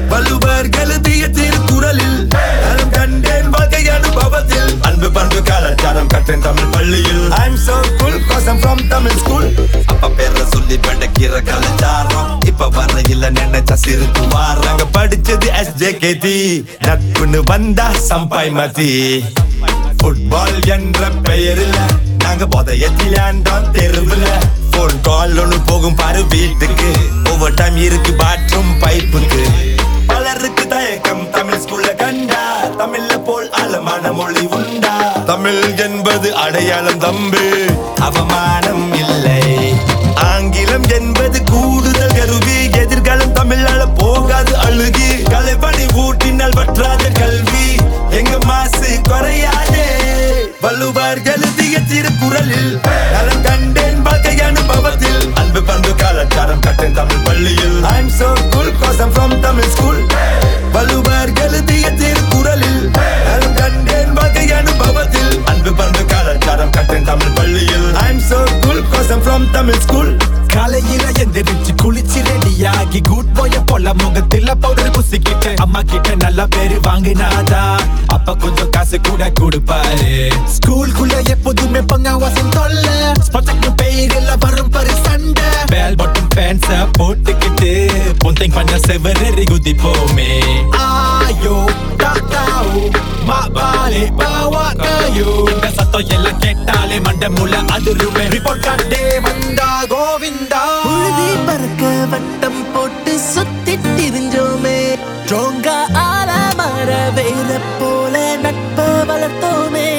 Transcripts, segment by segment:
வள்ளுவர் எழுதிய திருக்குறளில் நலம் கண்டேன் வாழ்க்கை அனுபவத்தில் அன்பு பண்பு கலாச்சாரம் கற்றேன் தமிழ் பள்ளியில் I'm so cool cause I'm from Tamil school அப்பா பேர சொல்லி படைக்கிற கலாச்சாரம் இப்ப வர இல்ல நினைச்சா சிரிப்பு வாராங்க படிச்சது எஸ்ஜேகேடி நட்புன்னு வந்தா சம்பாய் மதி ஃபுட்பால் என்ற பெயரில் நாங்க புதையத்திலாண்டோம் தெருவுல போன் கால் ஒண்ணு போகும் பாரு வீட்டுக்கு ஓவர் டைம் இருக்கு பாத்ரூம் பைப்புக்கு பலருக்கு தயக்கம் தமிழ் ஸ்கூல்ல கண்டா தமிழ்ல போல் ஆழமான மொழி உண்டா தமிழ் என்பது அடையாளம் தம்பு அவமானம் இல்லை ஆங்கிலம் என்பது கூடுதல் கருவி எதிர்காலம் தமிழால போகாது அழுகி கலைப்பணி ஊட்டினால் வற்றாத கல்வி எங்க மாசு குறையாதே வள்ளுவர் எழுதிய திருக்குறளில் நலம் கண்டேன் வாழ்க்கை அனுபவத்தில் அன்பு பண்பு கலாச்சாரம் கட்டேன் தமிழ் பள்ளியில் I'm so cool cause I'm from Tamil school Valluvar எழுதிய திருக்குறளில் நலம் கண்டேன் வாழ்க்கை அனுபவத்தில் அன்பு பண்பு கலாச்சாரம் கட்டேன் தமிழ் பள்ளியில் I'm so cool cause I'm from Tamil school காலையில எந்திரிச்சு குளிச்சு ரெடியாகி குட் போய போல முகத்துல பவுடர் பூசிக்கிட்டு அம்மா கிட்ட நல்ல பேரு வாங்கினாதா அப்ப கொஞ்சம் காசு கூட கொடுப்பாரு ஸ்கூலுக்குள்ள எப்போதுமே பங்காவாசம் தொல்ல ஸ்பொட்டக்கு பெயரில் வரும் பரு சண்டை பேல் பட்டும் பேன்ஸ போட்டுக்கிட்டு பொந்தைங் பண்ண செவரறி குதிப்போமே ஆயோ தாத்தாவோ மாபாலே பாவா காயோ இந்த சத்தம் எல்லாம் கேட்டாலே மண்ட முள்ள அதிருமே ரிப்போர்ட் காட்டே வந்தா கோவிந்தா புழுதி பறக்க வட்டம் போட்டு சுத்தி திரிஞ்சோமே ஸ்ட்ராங்கா ஆல மர வேற போல நட்ப வளர்த்தோமே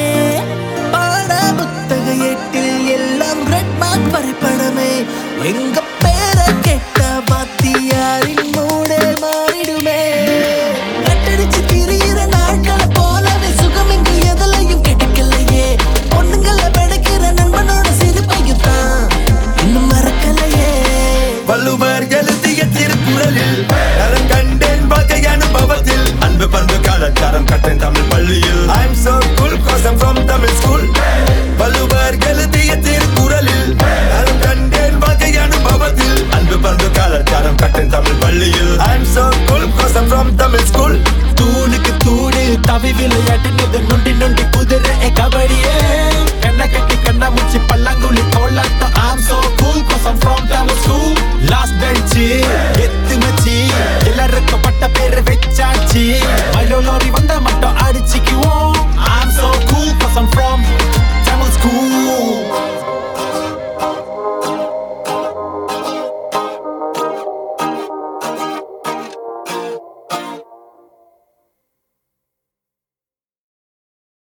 பாட புத்தக ஏட்டில் எல்லாம் ரெட் மார்க் வரைபடமே எங்க பேரை கேட்ட வாத்தியாரின் மூடே மாறிடுமே கட்டடிச்சு திரியிற நாட்களை போலவே சுகம் இங்கு எதுலையும் கிடைக்கலையே பொண்ணுங்களை படைக்கிற நண்பனோட சிரிப்பையும் தான் இன்னும் மறக்கலையே வள்ளுவர் எழுதிய திருக்குறளில் நலம் கண்டேன் வாழ்க்கை அனுபவத்தில் அன்பு பண்பு கலாச்சாரம் கட்டேன் தமிழ் பள்ளியில் I'm so cool cause I'm from Tamil school Valluvar எழுதிய திருக்குறளில் நலம் கண்டேன் வாழ்க்கை அனுபவத்தில் அன்பு பண்பு கலாச்சாரம் கட்டேன் தமிழ் பள்ளியில் I'm so cool cause I'm from Tamil school தூணுக்கு தூணு தவி விளையாட்டு நொண்டி நொண்டி குதிரை கபடியே கண்ண கட்டி கண்ணா முச்சி பல்லாங்குழி கோலாட்டம் I'm so cool cause I'm from Tamil school last bench எத்து மச்சி எல்லாருக்கும் பட்ட பேரு வச்சாச்சு மயிலோ லோரி வந்தா மட்டும் அடிச்சுக்குவோம்